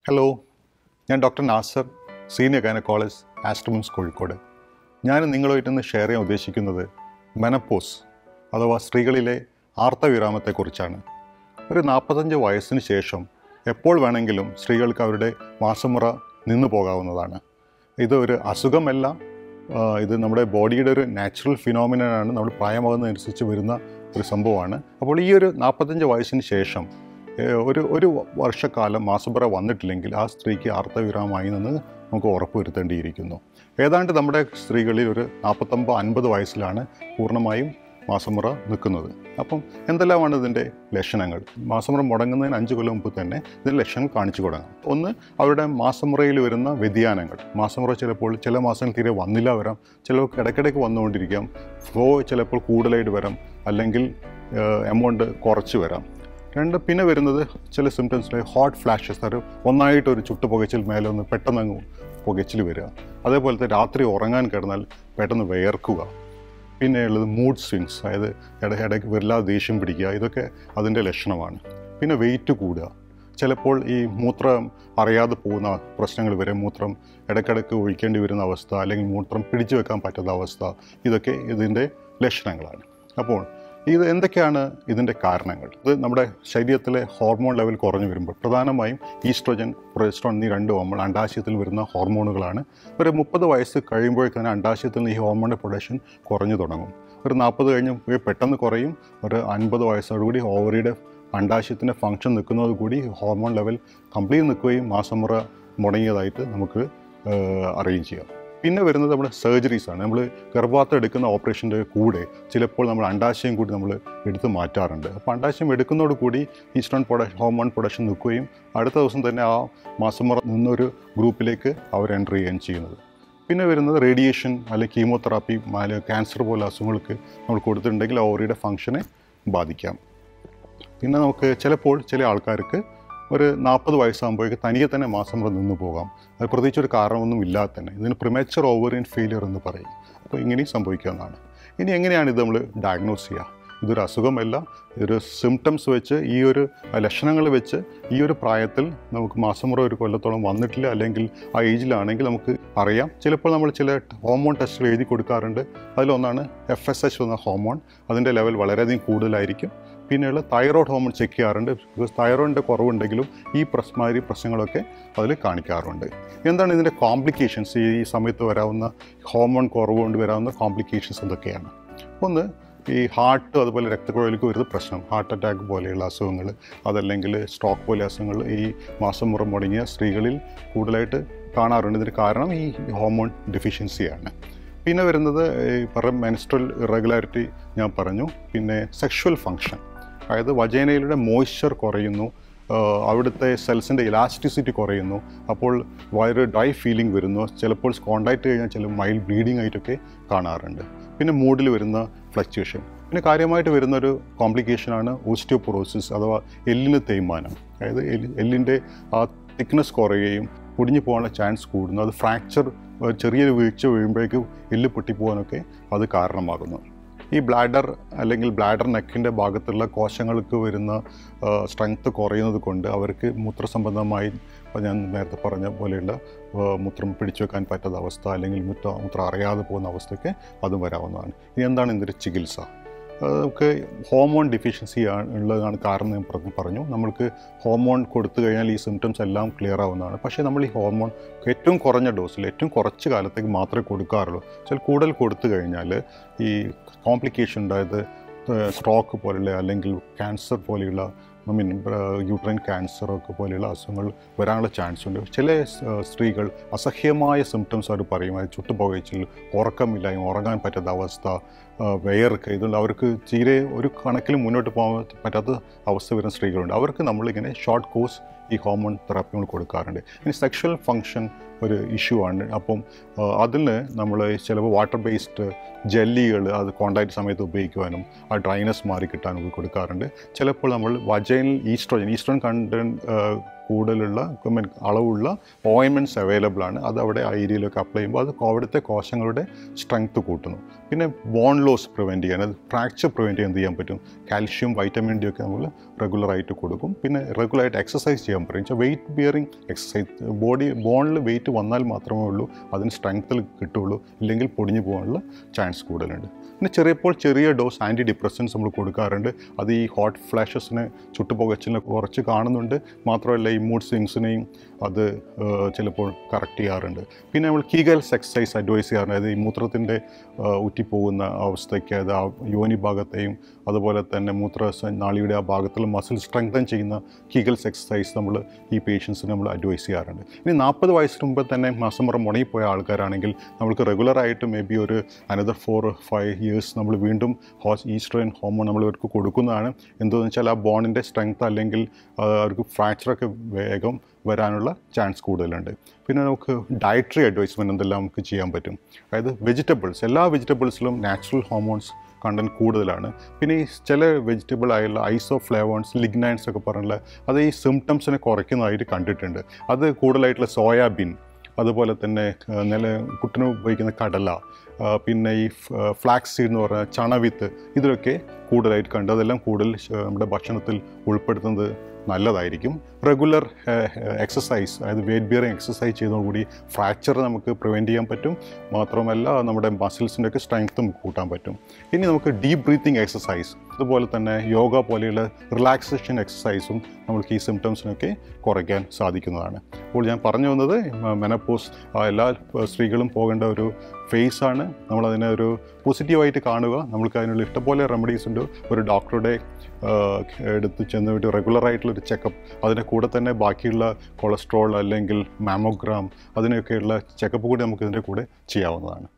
hello ഞാൻ doctor Nasar senior gynaecologist Aster MIMS Kozhikode ഞാൻ നിങ്ങളുമായിട്ടൊന്ന് ഷെയർ ചെയ്യാൻ ഉദ്ദേശിക്കുന്നത് മെനപ്പോസ് അഥവാ സ്ത്രീകളിലെ ആർത്തവിരാമത്തെക്കുറിച്ചാണ് ഒരു നാൽപ്പത്തഞ്ച് വയസ്സിന് ശേഷം എപ്പോൾ വേണമെങ്കിലും സ്ത്രീകൾക്ക് അവരുടെ മാസമുറ നിന്നു പോകാവുന്നതാണ് ഇത് ഒരു അസുഖമല്ല ആ, ഇത് നമ്മുടെ ബോഡിയുടെ ഒരു നാച്ചുറൽ ഫിനോമിനാണ് നമ്മൾ പ്രായമാകുന്നതനുസരിച്ച് വരുന്ന ഒരു സംഭവമാണ് അപ്പോൾ ഈ ഒരു നാൽപ്പത്തഞ്ച് വയസ്സിന് ശേഷം ഏ, ഒരു ഒരു വർഷക്കാലം മാസമുറ വന്നിട്ടില്ലെങ്കിൽ ആ സ്ത്രീക്ക് ആർത്തവിരാമമായി നിന്ന് നമുക്ക് ഉറപ്പുവരുത്തേണ്ടിയിരിക്കുന്നു ഏതാണ്ട് നമ്മുടെ സ്ത്രീകളിൽ ഒരു നാൽപ്പത്തൊമ്പത് അൻപത് വയസ്സിലാണ് പൂർണ്ണമായും മാസമുറ നിൽക്കുന്നത് അപ്പം എന്തെല്ലാമാണ് ഇതിൻ്റെ ലക്ഷണങ്ങൾ മാസമുറ മുടങ്ങുന്നതിന് അഞ്ച് കൊല്ലം മുമ്പ് തന്നെ ഇതിൻ്റെ ലക്ഷണങ്ങൾ കാണിച്ചു തുടങ്ങാം ഒന്ന് അവരുടെ മാസമുറയിൽ വരുന്ന വ്യതിയാനങ്ങൾ മാസമുറ ചിലപ്പോൾ ചില മാസങ്ങൾ തീരെ വന്നില്ല വരാം ചിലപ്പോൾ ഇടയ്ക്കിടയ്ക്ക് വന്നുകൊണ്ടിരിക്കാം ഫ്ലോ ചിലപ്പോൾ കൂടുതലായിട്ട് വരാം അല്ലെങ്കിൽ എമൗണ്ട് കുറച്ച് വരാം രണ്ട് പിന്നെ വരുന്നത് ചില സിംറ്റംസിൽ ഹോട്ട് ഫ്ലാഷസ് ഒരു ഒന്നായിട്ടൊരു ചുട്ടു പുകച്ചിൽ മേലെ ഒന്ന് പെട്ടെന്ന് അങ്ങ് പുകച്ചിൽ വരിക അതേപോലത്തെ രാത്രി ഉറങ്ങാൻ കിടന്നാൽ പെട്ടെന്ന് വിയർക്കുക പിന്നെ ഉള്ളത് മൂഡ് സ്വിങ്സ് അതായത് ഇട ഇടയ്ക്ക് വല്ലാതെ ദേഷ്യം പിടിക്കുക ഇതൊക്കെ അതിൻ്റെ ലക്ഷണമാണ് പിന്നെ വെയിറ്റ് കൂടുക ചിലപ്പോൾ ഈ മൂത്രം അറിയാതെ പോകുന്ന പ്രശ്നങ്ങൾ വരെ മൂത്രം ഇടയ്ക്കിടയ്ക്ക് ഒഴിക്കേണ്ടി വരുന്ന അവസ്ഥ അല്ലെങ്കിൽ മൂത്രം പിടിച്ചു വെക്കാൻ പറ്റാത്ത അവസ്ഥ ഇതൊക്കെ ഇതിൻ്റെ ലക്ഷണങ്ങളാണ് അപ്പോൾ ഇത് എന്തൊക്കെയാണ് ഇതിൻ്റെ കാരണങ്ങൾ ഇത് നമ്മുടെ ശരീരത്തിലെ ഹോർമോൺ ലെവൽ കുറഞ്ഞു വരുമ്പോൾ പ്രധാനമായും ഈസ്ട്രോജൻ പ്രൊജസ്ട്രോൺ എന്നീ രണ്ട് ഹോർമോൺ അണ്ടാശയത്തിൽ വരുന്ന ഹോർമോണുകളാണ് ഒരു മുപ്പത് വയസ്സ് കഴിയുമ്പോഴേക്കും തന്നെ അണ്ടാശയത്തിൽ നിന്ന് ഈ ഹോർമോണിൻ്റെ പ്രൊഡക്ഷൻ കുറഞ്ഞു തുടങ്ങും ഒരു നാൽപ്പത് കഴിഞ്ഞ് പെട്ടെന്ന് കുറയും ഒരു അൻപത് വയസ്സോടുകൂടി ഓവറിയുടെ അണ്ടാശയത്തിൻ്റെ ഫങ്ഷൻ നിൽക്കുന്നത് കൂടി ഹോർമോൺ ലെവൽ കംപ്ലീറ്റ് നിൽക്കുകയും മാസമുറ മുടങ്ങിയതായിട്ട് നമുക്ക് ഏഹ്, അറിയുകയും ചെയ്യാം പിന്നെ വരുന്നത് നമ്മുടെ സർജറീസ് ആണ് നമ്മൾ ഗർഭപാത്രം എടുക്കുന്ന ഓപ്പറേഷൻ്റെ കൂടെ ചിലപ്പോൾ നമ്മൾ അണ്ടാശയം കൂടി നമ്മൾ എടുത്ത് മാറ്റാറുണ്ട് അപ്പോൾ അണ്ടാശയം എടുക്കുന്നതോട് കൂടി ഈസ്റ്റേൺ പ്രൊഡക്ഷൻ ഹോർമോൺ പ്രൊഡക്ഷൻ നിൽക്കുകയും അടുത്ത ദിവസം തന്നെ ആ മാസമുറ നിന്നൊരു ഗ്രൂപ്പിലേക്ക് അവർ എൻ്റർ ചെയ്യുകയും ചെയ്യുന്നത് പിന്നെ വരുന്നത് റേഡിയേഷൻ അല്ലെങ്കിൽ കീമോതെറാപ്പി അല്ലെങ്കിൽ ക്യാൻസർ പോലെ അസുഖങ്ങൾക്ക് നമ്മൾ കൊടുത്തിട്ടുണ്ടെങ്കിൽ ഓവറിയുടെ ഫങ്ഷനെ ബാധിക്കാം പിന്നെ നമുക്ക് ചിലപ്പോൾ ചില ആൾക്കാർക്ക് ഒരു നാൽപ്പത് വയസ്സാകുമ്പോഴേക്ക് തനിയെ തന്നെ മാസം മുറ നിന്ന് പോകാം അത് പ്രത്യേകിച്ച് ഒരു കാരണമൊന്നും ഇല്ലാതെ തന്നെ ഇതിന് പ്രിമേച്ചർ ഓവറിയൻ ഫെയിലിയർ എന്ന് പറയും അപ്പോൾ ഇങ്ങനെയും സംഭവിക്കാവുന്നതാണ് ഇനി എങ്ങനെയാണ് ഇത് നമ്മൾ ഡയഗ്നോസ് ചെയ്യുക ഇതൊരു അസുഖമല്ല ഇതൊരു സിംറ്റംസ് വെച്ച് ഈ ഒരു ലക്ഷണങ്ങൾ വെച്ച് ഈ ഒരു പ്രായത്തിൽ നമുക്ക് മാസമുറ ഒരു കൊല്ലത്തോളം വന്നിട്ടില്ല അല്ലെങ്കിൽ ആ ഏജിലാണെങ്കിൽ നമുക്ക് അറിയാം ചിലപ്പോൾ നമ്മൾ ചില ഹോർമോൺ ടെസ്റ്റുകൾ എഴുതി കൊടുക്കാറുണ്ട് അതിലൊന്നാണ് എഫ് എസ് എച്ച് എന്ന ഹോർമോൺ അതിൻ്റെ ലെവൽ വളരെയധികം കൂടുതലായിരിക്കും പിന്നെയുള്ള തൈറോയ്ഡ് ഹോർമോൺ ചെക്ക് ചെയ്യാറുണ്ട് ബിക്കോസ് തൈറോയിഡിൻ്റെ കുറവുണ്ടെങ്കിലും ഈ പ്രശ്നമാതിരി പ്രശ്നങ്ങളൊക്കെ അതിൽ കാണിക്കാറുണ്ട് എന്താണ് ഇതിൻ്റെ കോംപ്ലിക്കേഷൻസ് ഈ സമയത്ത് വരാവുന്ന ഹോർമോൺ കുറവ് കൊണ്ട് വരാവുന്ന കോംപ്ലിക്കേഷൻസ് എന്തൊക്കെയാണ് ഒന്ന് ഈ ഹാർട്ട് അതുപോലെ രക്തക്കുഴലിലേക്ക് വരുന്ന പ്രശ്നം ഹാർട്ട് അറ്റാക്ക് പോലെയുള്ള അസുഖങ്ങൾ അതല്ലെങ്കിൽ സ്ട്രോക്ക് പോലെ അസുഖങ്ങൾ ഈ മാസം മുറ മുടങ്ങിയ സ്ത്രീകളിൽ കൂടുതലായിട്ട് കാണാറുണ്ട് ഇതിന് കാരണം ഈ ഹോർമോൺ ഡെഫിഷ്യൻസിയാണ് പിന്നെ വരുന്നത് ഈ പറഞ്ഞ മെൻസ്ട്രൽ ഇറഗുലാരിറ്റി ഞാൻ പറഞ്ഞു പിന്നെ സെക്ഷുവൽ ഫങ്ഷൻ അതായത് വജേനയിലൂടെ മോയ്സ്ചർ കുറയുന്നു ആഹ് അവിടുത്തെ സെൽസിൻ്റെ ഇലാസ്റ്റിസിറ്റി കുറയുന്നു അപ്പോൾ വയറ് ഡ്രൈ ഫീലിംഗ് വരുന്നു ചിലപ്പോൾ കോണ്ടാക്ട് കഴിഞ്ഞാൽ ചില മൈൽഡ് ബ്ലീഡിംഗ് ആയിട്ടൊക്കെ കാണാറുണ്ട് പിന്നെ മൂഡിൽ വരുന്ന ഫ്ലക്ച്വേഷൻ പിന്നെ കാര്യമായിട്ട് വരുന്ന ഒരു കോംപ്ലിക്കേഷനാണ് ഓസ്റ്റിയോപൊറോസിസ് അഥവാ എല്ലിന് തേയ്മാനം അതായത് എല്ല് എല്ലിൻ്റെ ആ തിക്നെസ് കുറയുകയും പൊടിഞ്ഞു പോകാനുള്ള ചാൻസ് കൂടുന്നു അത് ഫ്രാക്ചർ ചെറിയൊരു വീഴ്ച വീഴുമ്പോഴേക്കും എല്ല് പൊട്ടിപ്പോകാനൊക്കെ അത് കാരണമാകുന്നു ഈ ബ്ലാഡർ അല്ലെങ്കിൽ ബ്ലാഡർ നെക്കിൻ്റെ ഭാഗത്തുള്ള കോശങ്ങൾക്ക് വരുന്ന സ്ട്രെങ്ത് കുറയുന്നത് കൊണ്ട് അവർക്ക് മൂത്രസംബന്ധമായി ഇപ്പോൾ ഞാൻ നേരത്തെ പറഞ്ഞ പോലെയുള്ള ആ, മൂത്രം പിടിച്ചു വെക്കാൻ പറ്റാത്ത അവസ്ഥ അല്ലെങ്കിൽ മൂത്ര മൂത്രം അറിയാതെ പോകുന്ന അവസ്ഥയ്ക്ക് അതും വരാവുന്നതാണ് ഇനി എന്താണ് ഇതിൻ്റെ ചികിത്സ ആ, നമുക്ക് ഹോർമോൺ ഡെഫിഷ്യൻസി ഉള്ളതാണ് കാരണം ഞാൻ പറഞ്ഞ് പറഞ്ഞു നമ്മൾക്ക് ഹോർമോൺ കൊടുത്തു കഴിഞ്ഞാൽ ഈ സിംറ്റംസ് എല്ലാം ക്ലിയർ ആവുന്നതാണ് പക്ഷേ നമ്മൾ ഈ ഹോർമോൺ ഏറ്റവും കുറഞ്ഞ ഡോസിൽ ഏറ്റവും കുറച്ച് കാലത്തേക്ക് മാത്രമേ കൊടുക്കാറുള്ളൂ ചില കൂടുതൽ കൊടുത്തു കഴിഞ്ഞാൽ ഈ കോംപ്ലിക്കേഷൻ അതായത് സ്ട്രോക്ക് പോലെയുള്ള അല്ലെങ്കിൽ ക്യാൻസർ പോലെയുള്ള ഐ മീൻ യൂട്രൈൻ ക്യാൻസർ ഒക്കെ പോലെയുള്ള അസുഖങ്ങൾ വരാനുള്ള ചാൻസ് ഉണ്ട് ചില ആ, സ്ത്രീകൾ അസഹ്യമായ സിംറ്റംസ് അവർ പറയും അത് ചുട്ടുപുകച്ചിൽ ഉറക്കമില്ലായ്മ ഉറങ്ങാൻ പറ്റാത്ത അവസ്ഥ ആ, വിയർക്ക് ഇതുകൊണ്ട് അവർക്ക് തീരെ ഒരു കണക്കിലും മുന്നോട്ട് പോകാൻ പറ്റാത്ത അവസ്ഥ വരുന്ന സ്ത്രീകളുണ്ട് അവർക്ക് നമ്മളിങ്ങനെ ഷോർട്ട് കോഴ്സ് ഈ ഹോർമോൺ തെറാപ്പികൾ കൊടുക്കാറുണ്ട് ഇനി സെക്ഷൽ ഫങ്ഷൻ ഒരു ഇഷ്യൂ ആണ് അപ്പം ആ, അതിന് നമ്മൾ ചിലപ്പോൾ വാട്ടർ ബേസ്ഡ് ജെല്ലികൾ അത് കോണ്ടാക്ട് സമയത്ത് ഉപയോഗിക്കുവാനും ആ ഡ്രൈനസ് മാറി കിട്ടാനും ഒക്കെ കൊടുക്കാറുണ്ട് ചിലപ്പോൾ നമ്മൾ വജൈനൽ ഈസ്ട്രോജൻ ഈസ്ട്രോജൻ കണ്ടന്റ് കൂടുതലുള്ള I mean, അളവുള്ള ഓയിൻമെൻറ്റ്സ് അവൈലബിൾ ആണ് അത് അവിടെ ആ ഏരിയയിലൊക്കെ അപ്ലൈ ചെയ്യുമ്പോൾ അത് അവിടുത്തെ കോശങ്ങളുടെ സ്ട്രെങ്ത് കൂട്ടുന്നു പിന്നെ ബോൺ ലോസ് പ്രിവെൻറ്റ് ചെയ്യാൻ അത് ഫ്രാക്ചർ പ്രിവെൻറ്റ് ചെയ്യാൻ എന്ത് ചെയ്യാൻ പറ്റും കാൽഷ്യം വൈറ്റമിൻ ഡി ഒക്കെ നമ്മൾ റെഗുലറായിട്ട് കൊടുക്കും പിന്നെ റെഗുലറായിട്ട് എക്സസൈസ് ചെയ്യാൻ പറയും വെച്ചാൽ വെയിറ്റ് ബിയറിംഗ് എക്സസൈസ് ബോഡി ബോണിൽ വെയിറ്റ് വന്നാൽ മാത്രമേ ഉള്ളൂ അതിന് സ്ട്രെങ്ത്തിൽ കിട്ടുള്ളൂ ഇല്ലെങ്കിൽ പൊടിഞ്ഞു പോകാനുള്ള ചാൻസ് കൂടുതലുണ്ട് പിന്നെ ചെറിയപ്പോൾ ചെറിയ ഡോസ് ആൻറ്റി ഡിപ്രസൻസ് നമ്മൾ കൊടുക്കാറുണ്ട് അത് ഈ ഹോട്ട് ഫ്ലാഷസിനെ ചുട്ടുപുകച്ചിനെ കുറച്ച് കാണുന്നുണ്ട് മാത്രമല്ല ഈ മൂഡ് സ്വിങ്സിനെയും അത് ഏഹ്, ചിലപ്പോൾ കറക്റ്റ് ചെയ്യാറുണ്ട് പിന്നെ നമ്മൾ കീഗൽസ് എക്സസൈസ് അഡ്വൈസ് ചെയ്യാറുണ്ട് അതായത് ഈ മൂത്രത്തിൻ്റെ ഊറ്റിപ്പോകുന്ന അവസ്ഥയ്ക്ക് അത് ആ യോനി ഭാഗത്തെയും അതുപോലെ തന്നെ മൂത്ര നാളിയുടെ ആ ഭാഗത്തുള്ള മസിൽ സ്ട്രെങ്തൻ ചെയ്യുന്ന കീഗൽസ് എക്സസൈസ് നമ്മൾ ഈ പേഷ്യൻസിന് നമ്മൾ അഡ്വൈസ് ചെയ്യാറുണ്ട് ഇനി നാൽപ്പത് വയസ്സിന് മുമ്പ് തന്നെ മാസമുറ മുടങ്ങിപ്പോയ ആൾക്കാരാണെങ്കിൽ നമ്മൾക്ക് റെഗുലറായിട്ട് മേ ബി ഒരു അനദർ ഫോർ ഫൈവ് ഇയേഴ്സ് നമ്മൾ വീണ്ടും ഹോസ് ഈസ്ട്രോയിൻ ഹോമോൺ നമ്മൾ ഇവർക്ക് കൊടുക്കുന്നതാണ് എന്തെന്ന് വെച്ചാൽ ആ ബോണിൻ്റെ സ്ട്രെങ്ത് അല്ലെങ്കിൽ ആ, അവർക്ക് ഫ്രാക്ചറൊക്കെ വേഗം വരാനുള്ള ചാൻസ് കൂടുതലുണ്ട് പിന്നെ നമുക്ക് ഡയറ്ററി അഡ്വൈസ്മെൻറ്റ് എന്തെല്ലാം നമുക്ക് ചെയ്യാൻ പറ്റും അതായത് വെജിറ്റബിൾസ് എല്ലാ വെജിറ്റബിൾസിലും നാച്ചുറൽ ഹോർമോൺസ് കണ്ടൻറ്റ് കൂടുതലാണ് പിന്നെ ഈ ചില വെജിറ്റബിൾ ആയുള്ള ഐസോ ഫ്ലേവേൺസ് ലിഗ്നൈൻസ് ഒക്കെ പറഞ്ഞുള്ള അത് ഈ സിംറ്റംസിനെ കുറയ്ക്കുന്നതായിട്ട് കണ്ടിട്ടുണ്ട് അത് കൂടുതലായിട്ടുള്ള സോയാബീൻ അതുപോലെ തന്നെ ആ, നില കുട്ടിന് ഉപയോഗിക്കുന്ന കടല ആ, പിന്നെ ഈ ഫ്ലാക്സ് സീഡ് എന്ന് പറഞ്ഞ ചണവിത്ത് ഇതിലൊക്കെ കൂടുതലായിട്ട് കണ്ട് അതെല്ലാം കൂടുതൽ ശ- നമ്മുടെ ഭക്ഷണത്തിൽ ഉൾപ്പെടുത്തുന്നത് നല്ലതായിരിക്കും റെഗുലർ എക്സസൈസ് അതായത് വെയിറ്റ് ബിയറിങ് എക്സസൈസ് ചെയ്തതോടുകൂടി ഫ്രാക്ചർ നമുക്ക് പ്രിവെൻറ്റ് ചെയ്യാൻ പറ്റും മാത്രമല്ല നമ്മുടെ മസിൽസിൻ്റെ ഒക്കെ സ്ട്രെങ്ത്തും കൂട്ടാൻ പറ്റും ഇനി നമുക്ക് ഡീപ് ബ്രീത്തിങ് എക്സസൈസ് അതുപോലെ തന്നെ യോഗ പോലെയുള്ള റിലാക്സേഷൻ എക്സസൈസും നമുക്ക് ഈ സിംറ്റംസിനൊക്കെ കുറയ്ക്കാൻ സാധിക്കുന്നതാണ് അപ്പോൾ ഞാൻ പറഞ്ഞു വന്നത് മെനപ്പോസ് എല്ലാ സ്ത്രീകളും പോകേണ്ട ഒരു ഫേസ് ആണ് നമ്മളതിനെ ഒരു പോസിറ്റീവായിട്ട് കാണുക നമ്മൾക്ക് അതിനുള്ള ഇഷ്ടംപോലെ റെമഡീസ് ഉണ്ട് ഒരു ഡോക്ടറുടെ എടുത്ത് ചെന്ന് റെഗുലറായിട്ടുള്ളൊരു ചെക്കപ്പ് അതിൻ്റെ കൂടെ തന്നെ ബാക്കിയുള്ള കൊളസ്ട്രോൾ അല്ലെങ്കിൽ മാമോഗ്രാം അതിനൊക്കെയുള്ള ചെക്കപ്പ് കൂടി നമുക്ക് ഇതിൻ്റെ കൂടെ ചെയ്യാവുന്നതാണ്